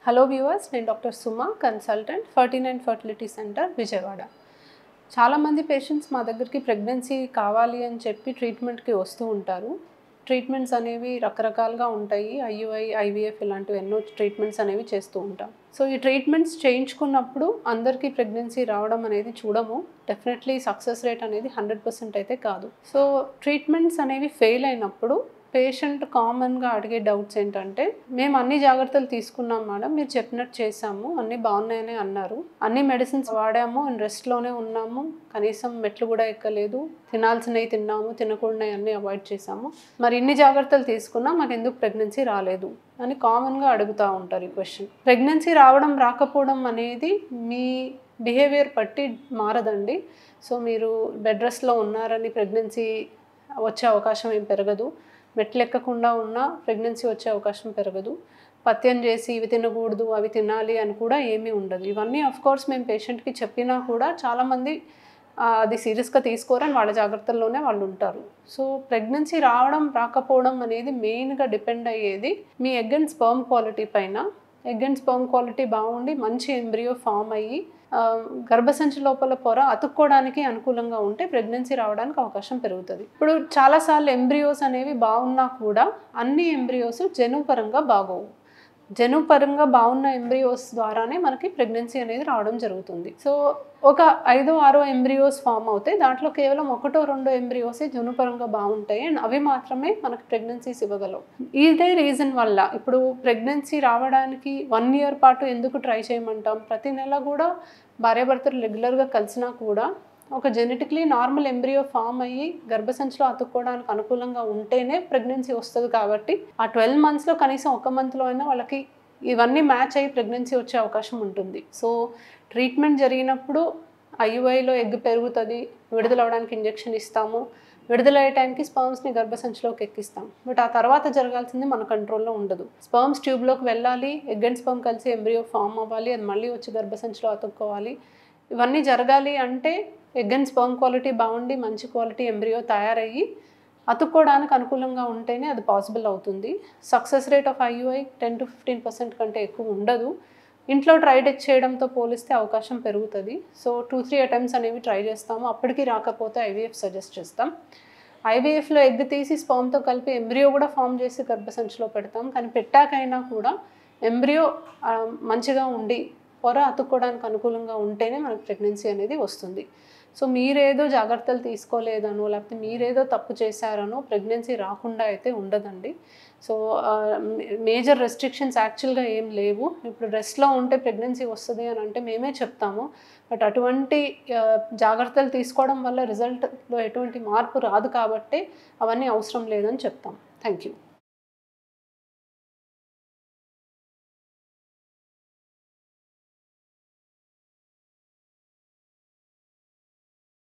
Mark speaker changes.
Speaker 1: hello viewers నేను doctor Suma consultant ferty nine fertility center Vijayawada చాలామంది patients మా దగ్గరికి ప్రెగ్నెన్సీ కావాలి అని చెప్పి ట్రీట్మెంట్కి వస్తూ ఉంటారు ట్రీట్మెంట్స్ అనేవి రకరకాలుగా ఉంటాయి ఐయుఐ ఐవీఎఫ్ ఇలాంటివి ఎన్నో ట్రీట్మెంట్స్ అనేవి చేస్తూ ఉంటాం సో ఈ ట్రీట్మెంట్స్ చేయించుకున్నప్పుడు అందరికీ ప్రెగ్నెన్సీ రావడం అనేది చూడము డెఫినెట్లీ సక్సెస్ రేట్ అనేది హండ్రెడ్ పర్సెంట్ అయితే కాదు సో ట్రీట్మెంట్స్ అనేవి ఫెయిల్ అయినప్పుడు పేషెంట్ కామన్గా అడిగే డౌట్స్ ఏంటంటే మేము అన్ని జాగ్రత్తలు తీసుకున్నాం మేడం మీరు చెప్పినట్టు చేసాము అన్నీ బాగున్నాయని అన్నారు అన్ని మెడిసిన్స్ వాడాము అండ్ రెస్ట్లోనే ఉన్నాము కనీసం మెట్లు కూడా ఎక్కలేదు తినాల్సినవి తిన్నాము తినకూడని అన్నీ అవాయిడ్ చేసాము మరి ఇన్ని జాగ్రత్తలు తీసుకున్నా మాకు ఎందుకు ప్రెగ్నెన్సీ రాలేదు అని కామన్గా అడుగుతూ ఉంటారు ఈ క్వశ్చన్ ప్రెగ్నెన్సీ రావడం రాకపోవడం అనేది మీ బిహేవియర్ బట్టి మారదండి సో మీరు బెడ్ రెస్ట్లో ఉన్నారని ప్రెగ్నెన్సీ వచ్చే అవకాశం ఏం పెరగదు మెట్లు ఎక్కకుండా ఉన్నా ప్రెగ్నెన్సీ వచ్చే అవకాశం పెరగదు పత్యం చేసి ఇవి తినకూడదు అవి తినాలి అని కూడా ఏమీ ఉండదు ఇవన్నీ అఫ్ కోర్స్ మేము పేషెంట్కి చెప్పినా కూడా చాలామంది ఆ, అది సీరియస్గా తీసుకోరని వాళ్ళ జాగ్రత్తల్లోనే వాళ్ళు ఉంటారు సో ప్రెగ్నెన్సీ రావడం రాకపోవడం అనేది మెయిన్గా డిపెండ్ అయ్యేది మీ ఎగ్ అండ్ స్పర్మ్ క్వాలిటీ పైన ఎగ్ అండ్ స్పర్మ్ క్వాలిటీ బాగుండి మంచి ఎంబ్రియో ఫామ్ అయ్యి ఆ, గర్భసంచి లోపల పొర అతుక్కోవడానికి అనుకూలంగా ఉంటే ప్రెగ్నెన్సీ రావడానికి అవకాశం పెరుగుతుంది ఇప్పుడు చాలాసార్లు ఎంబ్రియోస్ అనేవి బాగున్నా కూడా అన్ని ఎంబ్రియోస్ జనుపరంగా బాగోవు జనుపరంగా బాగున్న ఎంబ్రియోస్ ద్వారానే మనకి ప్రెగ్నెన్సీ అనేది రావడం జరుగుతుంది సో ఒక ఐదో ఆరో ఎంబ్రియోస్ ఫామ్ అవుతాయి దాంట్లో కేవలం ఒకటో రెండో ఎంబ్రియోసే జనుపరంగా బాగుంటాయి అండ్ అవి మాత్రమే మనకి ప్రెగ్నెన్సీస్ ఇవ్వగలవు ఇదే రీజన్ వల్ల ఇప్పుడు ప్రెగ్నెన్సీ రావడానికి వన్ ఇయర్ పాటు ఎందుకు ట్రై చేయమంటాం ప్రతి నెల కూడా భార్యాభర్తలు రెగ్యులర్గా కలిసినా కూడా ఒక జెనెటిక్లీ నార్మల్ ఎంబ్రియో ఫామ్ అయ్యి గర్భసంచిలో అతుక్కోవడానికి అనుకూలంగా ఉంటేనే ప్రెగ్నెన్సీ వస్తుంది కాబట్టి ఆ ట్వెల్వ్ మంత్స్లో కనీసం ఒక మంత్లో అయినా వాళ్ళకి ఇవన్నీ మ్యాచ్ అయ్యి ప్రెగ్నెన్సీ వచ్చే అవకాశం ఉంటుంది సో ట్రీట్మెంట్ జరిగినప్పుడు ఐయుఐలో ఎగ్ పెరుగుతుంది విడుదల అవడానికి ఇంజెక్షన్ ఇస్తాము విడుదలయ్యే టైంకి స్పర్మ్స్ని గర్భసంచిలోకి ఎక్కిస్తాం బట్ ఆ తర్వాత జరగాల్సింది మన కంట్రోల్లో ఉండదు స్పర్మ్స్ ట్యూబ్లోకి వెళ్ళాలి ఎగ్ అండ్ స్పర్మ్ కలిసి ఎంబ్రియో ఫామ్ అవ్వాలి అది మళ్ళీ వచ్చి గర్భసంచిలో అతుక్కోవాలి ఇవన్నీ జరగాలి అంటే ఎగ్ అండ్ స్పర్మ్ క్వాలిటీ బాగుండి మంచి క్వాలిటీ ఎంబ్రియో తయారయ్యి అతుక్కోవడానికి అనుకూలంగా ఉంటేనే అది పాసిబుల్ అవుతుంది success rate of IUI ten to fifteen percent కంటే ఎక్కువ ఉండదు ఇంట్లో ట్రై చేయడంతో పోలిస్తే అవకాశం పెరుగుతుంది సో టూ త్రీ అటెంప్ట్స్ అనేవి ట్రై చేస్తాము అప్పటికి రాకపోతే ఐవీఎఫ్ సజెస్ట్ చేస్తాం ఐవీఎఫ్లో ఎగ్ తీసి స్పర్మ్తో కలిపి ఎంబ్రియో కూడా ఫామ్ చేసి గర్భసంచిలో పెడతాం కానీ పెట్టాకైనా కూడా ఎంబ్రియో ఆ, మంచిగా ఉండి పొర అతుక్కోవడానికి అనుకూలంగా ఉంటేనే మనకు ప్రెగ్నెన్సీ అనేది వస్తుంది సో మీరేదో జాగ్రత్తలు తీసుకోలేదనో లేకపోతే మీరేదో తప్పు చేశారనో ప్రెగ్నెన్సీ రాకుండా అయితే ఉండదండి సో మేజర్ రెస్ట్రిక్షన్స్ యాక్చువల్గా ఏం లేవు ఇప్పుడు రెస్ట్లో ఉంటే ప్రెగ్నెన్సీ వస్తుంది అని అంటే మేమే చెప్తాము బట్ అటువంటి ఆ, జాగ్రత్తలు తీసుకోవడం వల్ల రిజల్ట్లో ఎటువంటి మార్పు రాదు కాబట్టి అవన్నీ అవసరం లేదని చెప్తాం థ్యాంక్ యూ